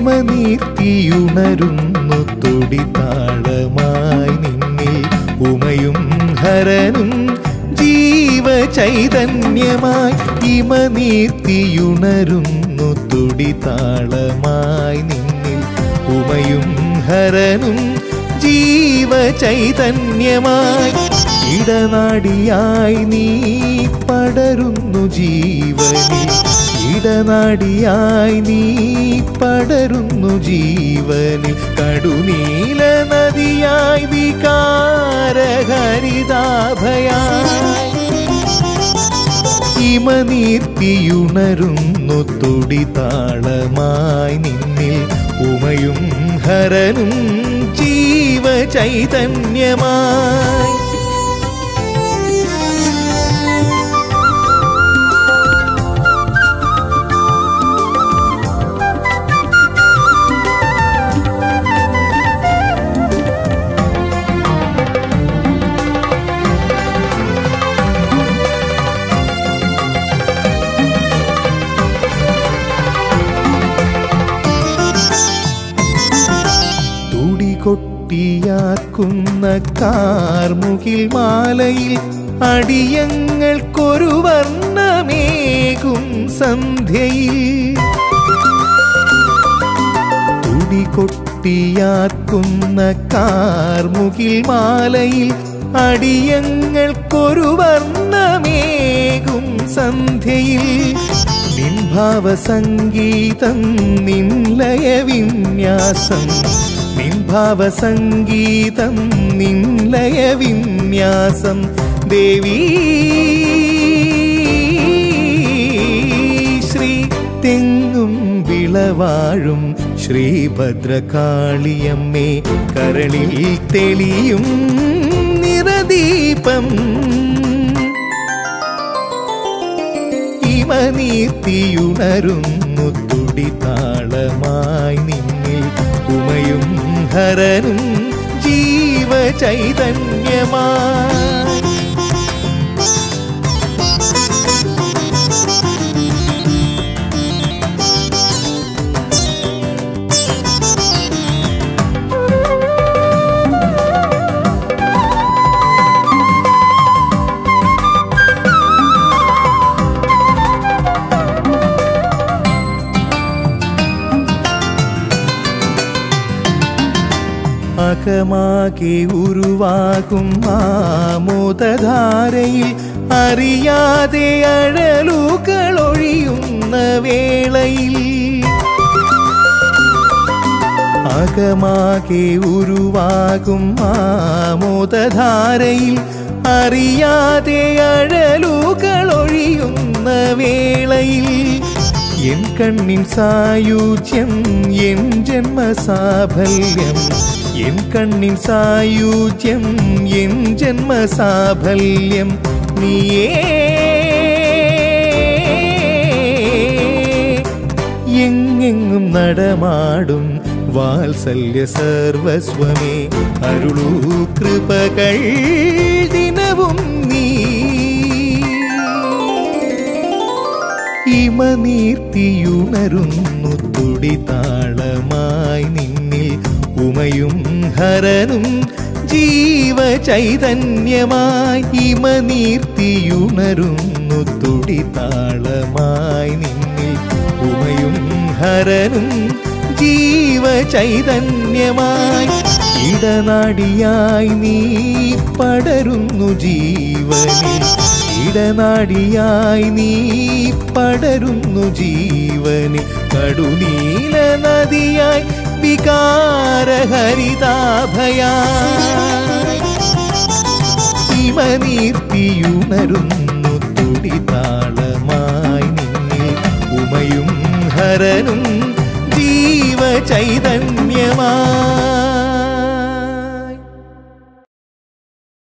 ഇമനീർത്തിയുണരുന്നു തുടിതാളമായി നിന്നിൽ ഉമയും ഹരനും ജീവചൈതന്യമായി ഇമനീർത്തിയുണരുന്നു തുടിതാളമായി നിന്നിൽ ഉമയും ഹരനും ജീവചൈതന്യമായി ഇടനാടിയായി നീ പടരുന്നു ജീവനിൽ ഇടനാടിയായി നീ പടരുന്നു ജീവനിൽ കടുനീല നദിയായി വികാരഹരിതാഭയായി ഇമനീർത്തിയുണരുന്നു തുടിതാളമായി നിന്നിൽ ഉമയും ഹരനും ജീവചൈതന്യമായി തുടികൊട്ടിയാക്കുന്ന കാർമുകിൽ മാലയിൽ അടിയങ്ങൾക്കൊരു വർണ്ണമേകും സന്ധ്യയിൽ തുടികൊട്ടിയാക്കുന്ന കാർമുകിൽ മാലയിൽ അടിയങ്ങൾക്കൊരു വർണ്ണമേകും സന്ധ്യയിൽ നിൻഭാവ സംഗീതം നിൻലയ വിന്യാസം നിൻഭാവ സംഗീതം നിൻലയ വിന്യാസം ദേവീ ശ്രീ തെങ്ങും വിളവാഴും ശ്രീഭദ്രകാളിയമ്മേ കരളിൽ തെളിയും നിറദീപം ഇമനീർത്തിയുണരുന്നു തുടിതാളമായി നിന്നിൽ ഉമയും ഹരനും ജീവചൈതന്യമായി അകമാകെ ഉരുവാകും ആമോദധാരയിൽ അറിയാതെ അഴലുകൾ ഒഴിയുന്ന വേളയിൽ അകമാകെ ഉരുവാകും ആമോദധാരയിൽ അറിയാതെ അഴലുകൾ ഒഴിയുന്ന വേളയിൽ എൻ കണ്ണിൻ സായുജ്യം എൻ ജന്മസാഫല്യം എൻ കണ്ണിൻ സായുജ്യം എൻ ജന്മസാഫല്യം നീയേ എങ്ങെങ്ങും നടമാടും വാത്സല്യ സർവസ്വമേ അരുളൂ കൃപകൾ ദിനവും നീ ഇമനീർത്തിയുണരുന്നു തുടിതാളമായി നിന്നിൽ ഉമയും ഹരനും ജീവചൈതന്യമായി ഇമനീർത്തിയുണരുന്നു തുടിതാളമായി നിന്നിൽ ഉമയും ഹരനും ജീവചൈതന്യമായി ഇടനാടിയായി നീ പടരുന്നു ജീവനിൽ ഇടനാടിയായി നീ പടരുന്നു ജീവനിൽ കടുനീല നദിയായി വികാരഹരിതാഭയായി ഇമനീർത്തിയുണരുന്നു തുടിതാളമായി നിന്നിൽ ഉമയും ഹരനും ജീവചൈതന്യമായി